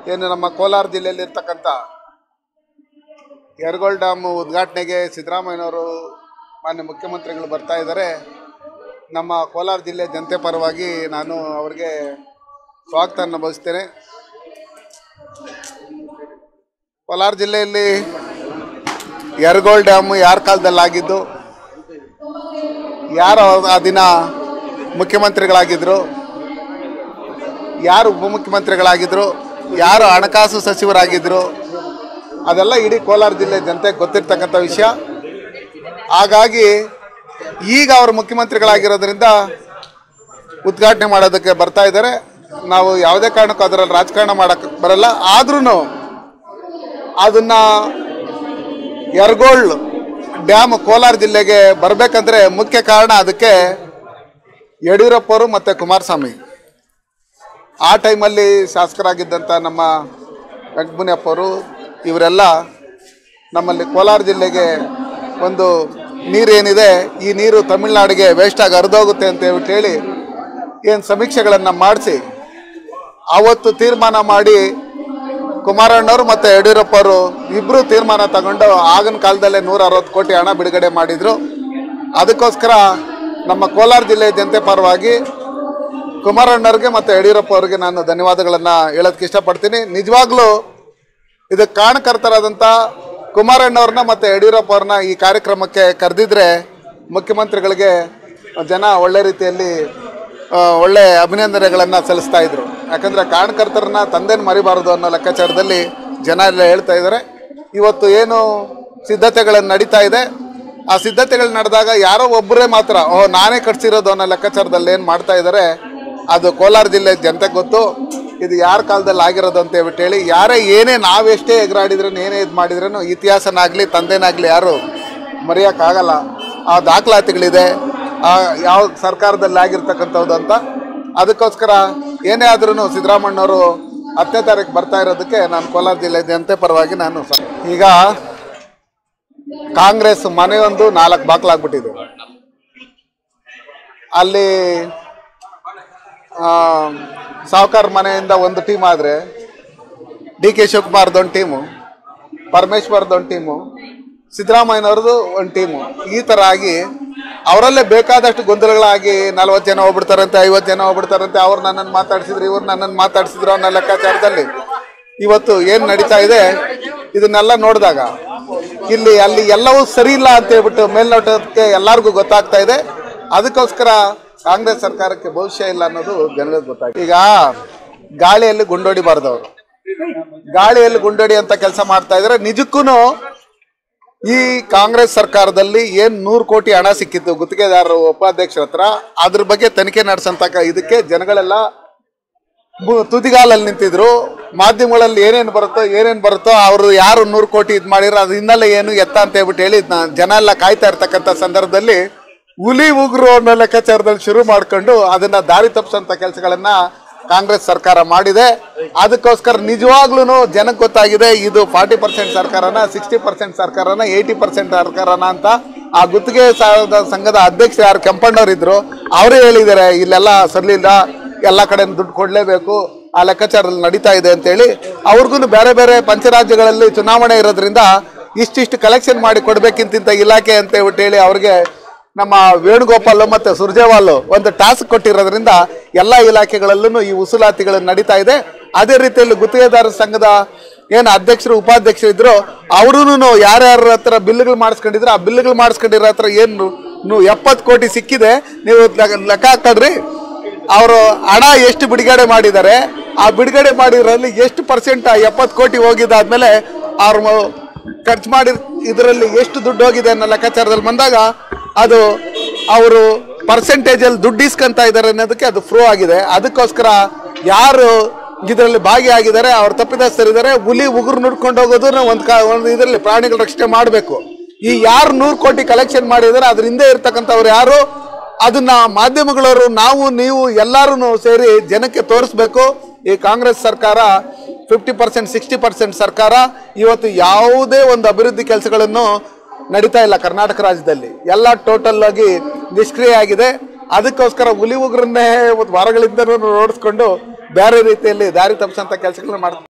ಏನು ನಮ್ಮ ಕೋಲಾರ ಜಿಲ್ಲೆಯಲ್ಲಿ ಇರ್ತಕ್ಕಂಥ ಯರಗೋಳ್ ಡ್ಯಾಮ್ ಉದ್ಘಾಟನೆಗೆ ಸಿದ್ದರಾಮಯ್ಯನವರು ಮಾನ್ಯ ಮುಖ್ಯಮಂತ್ರಿಗಳು ಬರ್ತಾ ಇದ್ದಾರೆ ನಮ್ಮ ಕೋಲಾರ ಜಿಲ್ಲೆ ಜನತೆ ಪರವಾಗಿ ನಾನು ಅವರಿಗೆ ಸ್ವಾಗತವನ್ನು ಬಯಸ್ತೇನೆ ಕೋಲಾರ ಜಿಲ್ಲೆಯಲ್ಲಿ ಯರಗೋಳ್ ಡ್ಯಾಮ್ ಯಾರ ಕಾಲದಲ್ಲಿ ಆಗಿದ್ದು ಯಾರು ಆ ದಿನ ಮುಖ್ಯಮಂತ್ರಿಗಳಾಗಿದ್ದರು ಯಾರು ಉಪಮುಖ್ಯಮಂತ್ರಿಗಳಾಗಿದ್ದರು ಯಾರು ಹಣಕಾಸು ಸಚಿವರಾಗಿದ್ದರು ಅದೆಲ್ಲ ಇಡೀ ಕೋಲಾರ ಜಿಲ್ಲೆ ಜನತೆಗೆ ಗೊತ್ತಿರ್ತಕ್ಕಂಥ ವಿಷಯ ಹಾಗಾಗಿ ಈಗ ಅವರು ಮುಖ್ಯಮಂತ್ರಿಗಳಾಗಿರೋದ್ರಿಂದ ಉದ್ಘಾಟನೆ ಮಾಡೋದಕ್ಕೆ ಬರ್ತಾ ಇದ್ದಾರೆ ನಾವು ಯಾವುದೇ ಕಾರಣಕ್ಕೂ ಅದರಲ್ಲಿ ರಾಜಕಾರಣ ಮಾಡೋಕ್ಕೆ ಬರಲ್ಲ ಆದ್ರೂ ಅದನ್ನು ಯರಗೋಳ್ ಡ್ಯಾಮ್ ಕೋಲಾರ ಜಿಲ್ಲೆಗೆ ಬರಬೇಕಂದ್ರೆ ಮುಖ್ಯ ಕಾರಣ ಅದಕ್ಕೆ ಯಡಿಯೂರಪ್ಪರು ಮತ್ತು ಕುಮಾರಸ್ವಾಮಿ ಆ ಟೈಮಲ್ಲಿ ಶಾಸಕರಾಗಿದ್ದಂಥ ನಮ್ಮ ವೆಂಕಟಮುನಿಯಪ್ಪವರು ಇವರೆಲ್ಲ ನಮ್ಮಲ್ಲಿ ಕೋಲಾರ ಜಿಲ್ಲೆಗೆ ಒಂದು ನೀರೇನಿದೆ ಈ ನೀರು ತಮಿಳ್ನಾಡಿಗೆ ವೇಸ್ಟಾಗಿ ಹರಿದೋಗುತ್ತೆ ಅಂತ ಹೇಳ್ಬಿಟ್ಟು ಹೇಳಿ ಏನು ಸಮೀಕ್ಷೆಗಳನ್ನು ಮಾಡಿಸಿ ಆವತ್ತು ತೀರ್ಮಾನ ಮಾಡಿ ಕುಮಾರಣ್ಣವರು ಮತ್ತು ಯಡಿಯೂರಪ್ಪರು ಇಬ್ಬರು ತೀರ್ಮಾನ ತಗೊಂಡು ಆಗಿನ ಕಾಲದಲ್ಲೇ ನೂರ ಅರವತ್ತು ಕೋಟಿ ಹಣ ಬಿಡುಗಡೆ ಮಾಡಿದರು ಅದಕ್ಕೋಸ್ಕರ ನಮ್ಮ ಕೋಲಾರ ಜಿಲ್ಲೆ ಜನತೆ ಪರವಾಗಿ ಕುಮಾರಣ್ಣವ್ರಿಗೆ ಮತ್ತು ಯಡಿಯೂರಪ್ಪ ಅವರಿಗೆ ನಾನು ಧನ್ಯವಾದಗಳನ್ನು ಹೇಳೋದಕ್ಕೆ ಇಷ್ಟಪಡ್ತೀನಿ ನಿಜವಾಗ್ಲೂ ಇದಕ್ಕೆ ಕಾರಣಕರ್ತರಾದಂಥ ಕುಮಾರಣ್ಣವ್ರನ್ನ ಮತ್ತು ಯಡಿಯೂರಪ್ಪ ಅವ್ರನ್ನ ಈ ಕಾರ್ಯಕ್ರಮಕ್ಕೆ ಕರೆದಿದ್ರೆ ಮುಖ್ಯಮಂತ್ರಿಗಳಿಗೆ ಜನ ಒಳ್ಳೆ ರೀತಿಯಲ್ಲಿ ಆ, ಒಳ್ಳೆ ಅಭಿನಂದನೆಗಳನ್ನು ಸಲ್ಲಿಸ್ತಾ ಇದ್ರು ಯಾಕಂದರೆ ಕಾರಣಕರ್ತರನ್ನ ತಂದೆನ ಮರಿಬಾರದು ಅನ್ನೋ ಲೆಕ್ಕಾಚಾರದಲ್ಲಿ ಜನ ಎಲ್ಲ ಹೇಳ್ತಾ ಇದ್ದಾರೆ ಇವತ್ತು ಏನು ಸಿದ್ಧತೆಗಳನ್ನು ನಡೀತಾ ಇದೆ ಆ ಸಿದ್ಧತೆಗಳು ನಡೆದಾಗ ಯಾರೋ ಒಬ್ಬರೇ ಮಾತ್ರ ಓ ನಾನೇ ಕಟ್ಸಿರೋದು ಅನ್ನೋ ಲೆಕ್ಕಾಚಾರದಲ್ಲಿ ಏನು ಮಾಡ್ತಾ ಇದ್ದಾರೆ ಅದು ಕೋಲಾರ ಜಿಲ್ಲೆ ಜನತೆಗೆ ಗೊತ್ತು ಇದು ಯಾರ ಕಾಲದಲ್ಲಿ ಆಗಿರೋದು ಅಂತ ಹೇಳ್ಬಿಟ್ಟು ಹೇಳಿ ಯಾರೇ ಏನೇ ನಾವೆಷ್ಟೇ ಎಗರಾಡಿದ್ರೂ ಏನೇ ಇದು ಮಾಡಿದ್ರೂ ಇತಿಹಾಸನಾಗಲಿ ತಂದೆನಾಗಲಿ ಯಾರು ಮರೆಯೋಕ್ಕಾಗಲ್ಲ ಆ ದಾಖಲಾತಿಗಳಿದೆ ಆ ಯಾವ ಸರ್ಕಾರದಲ್ಲಿ ಆಗಿರ್ತಕ್ಕಂಥದ್ದು ಅಂತ ಅದಕ್ಕೋಸ್ಕರ ಏನೇ ಆದ್ರೂ ಸಿದ್ದರಾಮಣ್ಣವರು ಹತ್ತನೇ ತಾರೀಕು ಬರ್ತಾ ಇರೋದಕ್ಕೆ ನಾನು ಕೋಲಾರ ಜಿಲ್ಲೆ ಜನತೆ ಪರವಾಗಿ ನಾನು ಸ- ಈಗ ಕಾಂಗ್ರೆಸ್ ಮನೆಯೊಂದು ನಾಲ್ಕು ಬಾಕ್ಲಾಗ್ಬಿಟ್ಟಿದೆ ಅಲ್ಲಿ ಸಾವುಕಾರ ಮನೆಯಿಂದ ಒಂದು ಟೀಮ್ ಆದರೆ ಡಿ ಕೆ ಶಿವಕುಮಾರ್ದು ಒಂದು ಟೀಮು ಪರಮೇಶ್ವರ್ದು ಒಂದು ಟೀಮು ಸಿದ್ದರಾಮಯ್ಯನವ್ರದ್ದು ಒಂದು ಟೀಮು ಈ ಥರ ಆಗಿ ಅವರಲ್ಲೇ ಬೇಕಾದಷ್ಟು ಗೊಂದಲಗಳಾಗಿ ನಲ್ವತ್ತು ಜನ ಹೋಗ್ಬಿಡ್ತಾರಂತೆ ಐವತ್ತು ಜನ ಹೋಗ್ಬಿಡ್ತಾರಂತೆ ಅವ್ರು ನನ್ನನ್ನು ಮಾತಾಡ್ಸಿದ್ರು ಇವ್ರು ನನ್ನನ್ನು ಮಾತಾಡ್ಸಿದ್ರು ಅನ್ನೋ ಲೆಕ್ಕಾಚಾರದಲ್ಲಿ ಇವತ್ತು ಏನು ನಡೀತಾ ಇದೆ ಇದನ್ನೆಲ್ಲ ನೋಡಿದಾಗ ಇಲ್ಲಿ ಅಲ್ಲಿ ಎಲ್ಲವೂ ಸರಿ ಇಲ್ಲ ಅಂತ ಹೇಳ್ಬಿಟ್ಟು ಮೇಲ್ನೋಟಕ್ಕೆ ಎಲ್ಲರಿಗೂ ಗೊತ್ತಾಗ್ತಾ ಇದೆ ಅದಕ್ಕೋಸ್ಕರ ಕಾಂಗ್ರೆಸ್ ಸರ್ಕಾರಕ್ಕೆ ಭವಿಷ್ಯ ಇಲ್ಲ ಅನ್ನೋದು ಜನಗಳಿಗೆ ಗೊತ್ತಾಗಿದೆ ಈಗ ಗಾಳಿಯಲ್ಲಿ ಗುಂಡೊಡಿಬಾರ್ದು ಅವರು ಗಾಳಿಯಲ್ಲಿ ಗುಂಡೊಡಿ ಅಂತ ಕೆಲಸ ಮಾಡ್ತಾ ಇದ್ದಾರೆ ನಿಜಕ್ಕೂ ಈ ಕಾಂಗ್ರೆಸ್ ಸರ್ಕಾರದಲ್ಲಿ ಏನ್ ನೂರು ಕೋಟಿ ಹಣ ಸಿಕ್ಕಿತ್ತು ಗುತ್ತಿಗೆದಾರರು ಉಪಾಧ್ಯಕ್ಷರ ಹತ್ರ ಅದ್ರ ಬಗ್ಗೆ ತನಿಖೆ ನಡೆಸಂತಕ್ಕ ಇದಕ್ಕೆ ಜನಗಳೆಲ್ಲ ಮು- ತುದಿಗಾಲಲ್ಲಿ ನಿಂತಿದ್ರು ಮಾಧ್ಯಮಗಳಲ್ಲಿ ಏನೇನು ಬರುತ್ತೋ ಏನೇನು ಬರುತ್ತೋ ಅವರು ಯಾರು ನೂರು ಕೋಟಿ ಇದು ಮಾಡಿರೋ ಅದು ಹಿನ್ನೆಲೆ ಏನು ಎತ್ತ ಅಂತ ಹೇಳ್ಬಿಟ್ಟು ಹೇಳಿ ನ- ಜನ ಎಲ್ಲ ಕಾಯ್ತಾ ಇರ್ತಕ್ಕಂಥ ಸಂದರ್ಭದಲ್ಲಿ ಹುಲಿ ಉಗುರು ಅನ್ನೋ ಲೆಕ್ಕಾಚಾರದಲ್ಲಿ ಶುರು ಮಾಡ್ಕೊಂಡು ಅದನ್ನ ದಾರಿ ತಪ್ಪಿಸಂತ ಕೆಲಸಗಳನ್ನ ಕಾಂಗ್ರೆಸ್ ಸರ್ಕಾರ ಮಾಡಿದೆ ಅದಕ್ಕೋಸ್ಕರ ನಿಜವಾಗ್ಲೂ ಜನಕ್ಕೆ ಗೊತ್ತಾಗಿದೆ ಇದು ಫಾರ್ಟಿ ಪರ್ಸೆಂಟ್ ಸರ್ಕಾರನ ಸಿಕ್ಸ್ಟಿ ಪರ್ಸೆಂಟ್ ಸರ್ಕಾರನ ಏಯ್ಟಿ ಪರ್ಸೆಂಟ್ ಸರ್ಕಾರನ ಅಂತ ಆ ಗುತ್ತಿಗೆ ಸ- ಸಂಘದ ಅಧ್ಯಕ್ಷ ಯಾರು ಕೆಂಪಣ್ಣವ್ರು ಇದ್ರು ಅವರೇ ಹೇಳಿದ್ದಾರೆ ಇಲ್ಲೆಲ್ಲ ಸರಿಲಿಲ್ಲ ಎಲ್ಲ ಕಡೆ ದುಡ್ಡು ಕೊಡಲೇಬೇಕು ಆ ಲೆಕ್ಕಾಚಾರದಲ್ಲಿ ನಡೀತಾ ಇದೆ ಅಂತೇಳಿ ಅವ್ರಿಗೂ ಬೇರೆ ಬೇರೆ ಪಂಚರಾಜ್ಯಗಳಲ್ಲಿ ಚುನಾವಣೆ ಇರೋದ್ರಿಂದ ಇಷ್ಟಿಷ್ಟು ಕಲೆಕ್ಷನ್ ಮಾಡಿ ಕೊಡ್ಬೇಕಿಂತಿಂತ ಇಲಾಖೆ ಅಂತ ಹೇಳ್ಬಿಟ್ಟು ಹೇಳಿ ಅವ್ರಿಗೆ ನಮ್ಮ ವೇಣುಗೋಪಾಲ್ ಮತ್ತು ಸುರ್ಜೇವಾಲ್ ಒಂದು ಟಾಸ್ಕ್ ಕೊಟ್ಟಿರೋದ್ರಿಂದ ಎಲ್ಲ ಇಲಾಖೆಗಳಲ್ಲೂ ಈ ಉಸುಲಾತಿಗಳು ನಡೀತಾ ಇದೆ ಅದೇ ರೀತಿಯಲ್ಲಿ ಗುತ್ತಿಗೆದಾರರ ಸಂಘದ ಏನು ಅಧ್ಯಕ್ಷರು ಉಪಾಧ್ಯಕ್ಷರು ಇದ್ರು ಅವ್ರೂ ಯಾರ್ಯಾರ ಹತ್ರ ಬಿಲ್ಗಳು ಮಾಡಿಸ್ಕೊಂಡಿದ್ರು ಆ ಬಿಲ್ಗಳು ಮಾಡಿಸ್ಕೊಂಡಿರೋ ಹತ್ರ ಏನು ಎಪ್ಪತ್ತು ಕೋಟಿ ಸಿಕ್ಕಿದೆ ನೀವು ಲೆಕ್ಕ- ಲೆಕ್ಕ ಹಾಕೊಳ್ರಿ ಅವರು ಹಣ ಎಷ್ಟು ಬಿಡುಗಡೆ ಮಾಡಿದ್ದಾರೆ ಆ ಬಿಡುಗಡೆ ಮಾಡಿರೋದ್ರಲ್ಲಿ ಎಷ್ಟು ಪರ್ಸೆಂಟ್ ಎಪ್ಪತ್ತು ಕೋಟಿ ಹೋಗಿದ್ದಾದ್ಮೇಲೆ ಅವ್ರು ಖರ್ಚು ಮಾಡಿ ಇದರಲ್ಲಿ ಎಷ್ಟು ದುಡ್ಡು ಹೋಗಿದೆ ಅನ್ನೋ ಲೆಕ್ಕಾಚಾರದಲ್ಲಿ ಬಂದಾಗ ಅದು ಅವರು ಪರ್ಸೆಂಟೇಜಲ್ಲಿ ದುಡ್ಡು ಇಸ್ಕೊಂತ ಇದ್ದಾರೆ ಅನ್ನೋದಕ್ಕೆ ಅದು ಪ್ರೂವ್ ಆಗಿದೆ ಅದಕ್ಕೋಸ್ಕರ ಯಾರು ಇದರಲ್ಲಿ ಭಾಗಿಯಾಗಿದ್ದಾರೆ ಅವ್ರು ತಪ್ಪಿತಸ್ಥರಿದ್ದಾರೆ ಹುಲಿ ಉಗುರು ನುಡ್ಕೊಂಡು ಹೋಗೋದನ್ನ ಒಂದು ಕಾ ಒಂದು ಇದರಲ್ಲಿ ಪ್ರಾಣಿಗಳ ರಕ್ಷಣೆ ಮಾಡಬೇಕು ಈ ಯಾರು ನೂರು ಕೋಟಿ ಕಲೆಕ್ಷನ್ ಮಾಡಿದ್ದಾರೆ ಅದ್ರ ಹಿಂದೆ ಇರ್ತಕ್ಕಂಥವ್ರು ಯಾರು ಅದನ್ನ ಮಾಧ್ಯಮಗಳವರು ನಾವು ನೀವು ಎಲ್ಲರೂ ಸೇರಿ ಜನಕ್ಕೆ ತೋರಿಸ್ಬೇಕು ಈ ಕಾಂಗ್ರೆಸ್ ಸರ್ಕಾರ ಫಿಫ್ಟಿ ಪರ್ಸೆಂಟ್ ಸಿಕ್ಸ್ಟಿ ಪರ್ಸೆಂಟ್ ಸರ್ಕಾರ ಇವತ್ತು ಯಾವುದೇ ಒಂದು ಅಭಿವೃದ್ಧಿ ಕೆಲಸಗಳನ್ನು ನಡೀತಾ ಇಲ್ಲ ಕರ್ನಾಟಕ ರಾಜ್ಯದಲ್ಲಿ ಎಲ್ಲ ಟೋಟಲ್ ಆಗಿ ನಿಷ್ಕ್ರಿಯ ಆಗಿದೆ ಅದಕ್ಕೋಸ್ಕರ ಹುಲಿ ಉಗ್ರನ್ನೇ ವಾರಗಳಿಂದ ನೋಡಿಸ್ಕೊಂಡು ಬೇರೆ ರೀತಿಯಲ್ಲಿ ದಾರಿ ತಪ್ಪಿಸಂತ ಕೆಲಸಗಳನ್ನ ಮಾಡ್ತಾರೆ